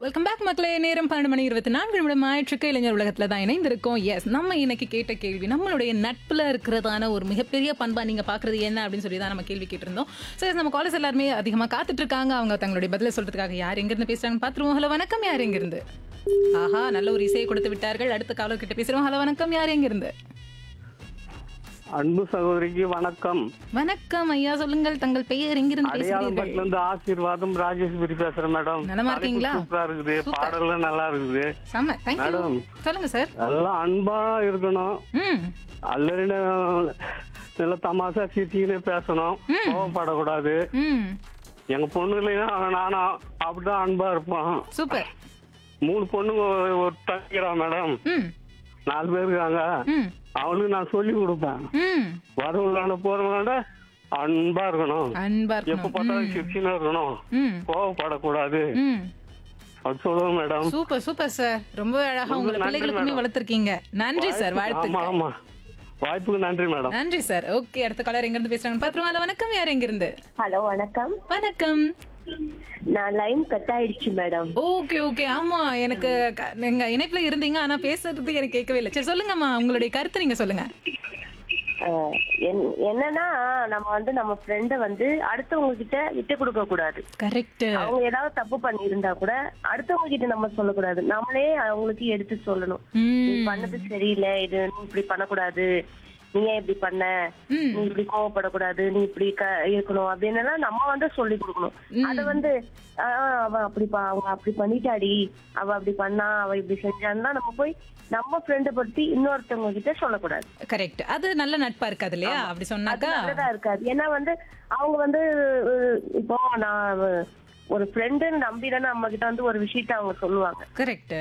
Welcome back மக்களே நேரம் பன்னெண்டு மணி இருபத்தி நான்கு நிமிடம் ஆயிற்றுக்கு இளைஞர் உலகத்துல தான் இணைந்திருக்கோம் எஸ் நம்ம இன்னைக்கு கேட்ட கேள்வி நம்மளுடைய நட்புல இருக்கிறதான ஒரு மிகப்பெரிய பண்பா நீங்க பாக்குறது என்ன அப்படின்னு சொல்லி தான் நம்ம கேள்வி கேட்டிருந்தோம் ஸோ நம்ம காலேஜ் எல்லாருமே அதிகமா காத்துட்டு இருக்காங்க அவங்க தங்களுடைய பதிலை சொல்றதுக்காக யார் எங்கிருந்து பேசுறாங்கன்னு பாத்துருவோம் ஹலோ வணக்கம் யார் எங்கிருந்து ஆஹா நல்ல ஒரு இசையை கொடுத்து விட்டார்கள் அடுத்த காலர் கிட்ட பேசுறோம் ஹலோ வணக்கம் யார் எங்கிருந்து அன்பு சகோதரிக்கு வணக்கம் வணக்கம் ஐயா சொல்லுங்கள் தங்கள் பெயர் எங்கிருந்து பேசுகிறீர்கள் அடையாளப்பட்டுல இருந்து ஆசீர்வாதம் ராஜேஸ்வரி பேசுறேன் மேடம் நலமா இருக்கீங்களா? தலைப்பு சூப்பரா இருக்குது பாடல்லாம் நல்லா இருக்குது செம்ம தேங்க்யூ மேடம். சொல்லுங்க சார் எல்லாம் அன்பா இருக்கணும் ம் அல்லது நல்ல தமாசா சிரிச்சுக்கினே பேசணும் கோவப்படக்கூடாது ம் எங்க பொண்ணுலையும் நானும் அப்படிதான் அன்பா இருப்போம் சூப்பர் மூணு பொண்ணுங்க ஒரு- ஒரு தங்கிக்கிறான் மேடம் ம் நாலு பேர் இருக்காங்க ம் அவளுக்கு நான் சொல்லி கொடுப்பேன் ம் வரவங்களான போறவங்களோட அன்பா இருக்கணும் அன்பா எப்ப இருக்கணும் பார்த்தாலும் சிரிச்சுன்னு இருக்கணும் ம் கோவப்படக்கூடாது ம் அது சொல்லுவோம் மேடம் சூப்பர் சூப்பர் சார் ரொம்ப அழகா உங்களை நன்றி, பிள்ளைகளுக்குமே மேடம். வளர்த்துருக்கீங்க நன்றி சார் ஆமா வாழ்த்துக்கள் ஆமா வாய்ப்புக்கு நன்றி மேடம் நன்றி சார் ஓகே அடுத்த காலர் எங்க இருந்து பேசுறாங்க பாத்துருவோம் ஹலோ வணக்கம் யார் எங்க இருந்து ஹலோ வணக்கம் வணக்கம் நான் லைன் கட் ஆயிடுச்சு மேடம் ஓகே ஓகே ஆமா எனக்கு க- நீங்க இணைப்புல இருந்தீங்க ஆனா பேசுறது எனக்கு கேட்கவே இல்லை சரி சொல்லுங்கம்மா உங்களுடைய கருத்து நீங்க சொல்லுங்க அஹ், என்- என்னன்னா நம்ம வந்து நம்ம ஃப்ரெண்ட வந்து அடுத்தவங்க கிட்ட விட்டு கொடுக்க கூடாது கரெக்ட் அவங்க ஏதாவது தப்பு பண்ணி இருந்தா கூட அடுத்தவங்க கிட்ட நம்ம சொல்லக்கூடாது நம்மளே அவங்களுக்கு எடுத்து சொல்லணும் நீ ம் பண்ணது சரியில்லை இது நீ இப்படி பண்ணக்கூடாது நீ ஏன் இப்படி பண்ண ம். நீ இப்படி கோவப்படக்கூடாது நீ இப்படி க- இருக்கணும் அப்படின்னு நம்ம வந்து சொல்லி கொடுக்கணும் அது வந்து ஆஹ் அவ அப்படி பா- அவங்க அப்படி பண்ணிட்டாடி அவ அப்படி பண்ணா அவ இப்படி செஞ்சான்னா நம்ம போய் நம்ம ஃப்ரெண்ட பத்தி இன்னொருத்தவங்க கிட்ட சொல்லக்கூடாது கரெக்ட் அது நல்ல நட்பா இருக்காது இல்லையா அப்படி அது சொன்னாக்கா நல்லதா இருக்காது ஏன்னா வந்து அவங்க வந்து அஹ், இப்போ நான் ஒரு ஃப்ரெண்டுன்னு நம்பி தானே நம்ம கிட்ட வந்து ஒரு விஷயத்த அவங்க சொல்லுவாங்க கரெக்ட்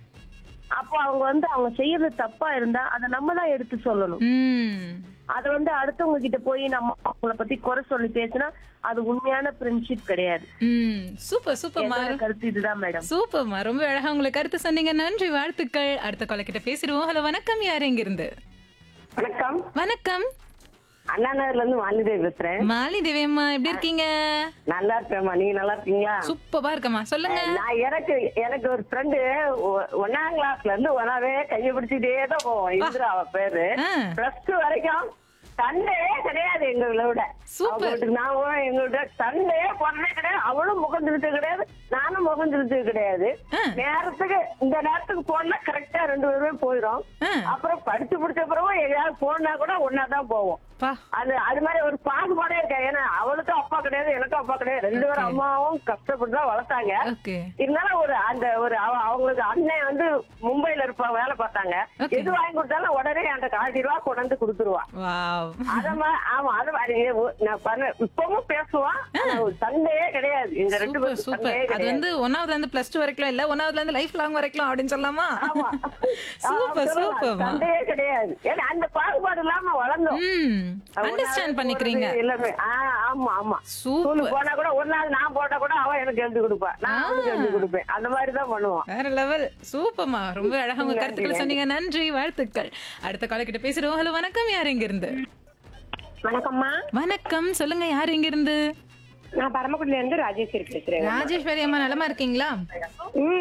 அப்போ அவங்க வந்து அவங்க செய்யறது தப்பா இருந்தா அதை நம்ம தான் எடுத்து சொல்லணும் ம் அது வந்து அடுத்தவங்க கிட்ட போய் நம்ம அவங்கள பத்தி குறை சொல்லி பேசினா அது உண்மையான ஃப்ரெண்ட்ஷிப் கிடையாது ம் சூப்பர் சூப்பர்மா என்னோட கருத்து இதுதான் மேடம் சூப்பர்மா ரொம்ப அழகா உங்களுக்கு கருத்து சொன்னீங்க நன்றி வாழ்த்துக்கள் அடுத்த கொலை கிட்ட பேசிடுவோம் ஹலோ வணக்கம் யார் எங்க இருந்து வணக்கம் வணக்கம் அண்ணா நகர்ல இருந்து வாலிதேவி பேசுறேன் மாலி தேவியம்மா எப்படி இருக்கீங்க நல்லா இருக்கேம்மா நீங்க நல்லா இருக்கீங்களா சூப்பரா இருக்கம்மா சொல்லுங்க நான் எனக்கு எனக்கு ஒரு ஃப்ரெண்டு ஒன்னாம் கிளாஸ்ல இருந்து ஒன்னாவே கையை பிடிச்சிட்டே தான் போவோம் இந்திரா அவ பேரு ஆ, பிளஸ் டூ வரைக்கும் சண்டே கிடையாது எங்களை விட Super. அவங்களுக்கு நான் எங்கள்கிட்ட சண்டே போனதே கிடையாது அவளும் முகம் திருத்தது கிடையாது நானும் முகம் திருத்தது கிடையாது ஆ. நேரத்துக்கு இந்த நேரத்துக்கு போனா கரெக்டா ரெண்டு பேருமே போயிடும் ஆ. அப்புறம் படிச்சு பிடிச்ச பிறகு எங்கேயாவது போனா கூட ஒன்னா தான் போவோம் பா அது அது மாதிரி ஒரு பாகுபாடே இருக்கா ஏன்னா அவளுக்கும் அப்பா கிடையாது எனக்கும் அப்பா கிடையாது ரெண்டு பேரும் அம்மாவும் கஷ்டப்பட்டு தான் வளர்த்தாங்க ஓகே இருந்தாலும் ஒரு அந்த ஒரு அவ- அவங்களுக்கு அண்ணன் வந்து மும்பைல இருப்பா வேலை பார்த்தாங்க Okay. எது வாங்கி கொடுத்தாலும் உடனே அந்த காட்டி ரூபா கொண்டு வந்து கொடுத்துருவா வாவ் அத மா- ஆமா அது மாதிரி ஒ- நான் பண்ண இப்பவும் பேசுவான் ஆனா ஒரு சண்டையே கிடையாது எங்க ரெண்டு சூப்பர் பேரும் சூப்பர் சண்டையே அது கிடையாது வந்து ஒன்னாவதுல இருந்து பிளஸ் டூ வரைக்கும் இல்ல ஒன்னாவதுல இருந்து லைஃப் லாங் வரைக்கும் அப்படின்னு சொல்லலாமா ஆமா சூப்பர் ஆ, சொல்லலாம். சூப்பர்மா சண்டையே கிடையாது ஏன்னா அந்த பாகுபாடு இல்லாம வளர்ந்தோம் ம் ஒண்ணாவே அண்டர்ஸ்டாண்ட் பண்ணிக்கிறீங்க போறது எல்லாமே ஆ, ஆமா ஆமா சூப்பர் ஸ்கூலுக்கு போனா கூட ஒரு நாள் நான் போட்டா கூட அவன் எனக்கு எழுதி கொடுப்பா நான் அவனுக்கு எழுதி கொடுப்பேன் அந்த மாதிரி தான் பண்ணுவான் வேற லெவல் சூப்பர்மா ரொம்ப அழகா உங்க கருத்துக்கள் சொன்னீங்க நன்றி வாழ்த்துக்கள் அடுத்த கால கிட்ட பேசுறோம் ஹலோ வணக்கம் யார் எங்க இருந்து வணக்கம்மா வணக்கம் சொல்லுங்க யார் எங்க இருந்து நான் பரமக்குடில இருந்து ராஜேஸ்வரி பேசுறேன் ராஜேஸ்வரி அம்மா நலமா இருக்கீங்களா ம்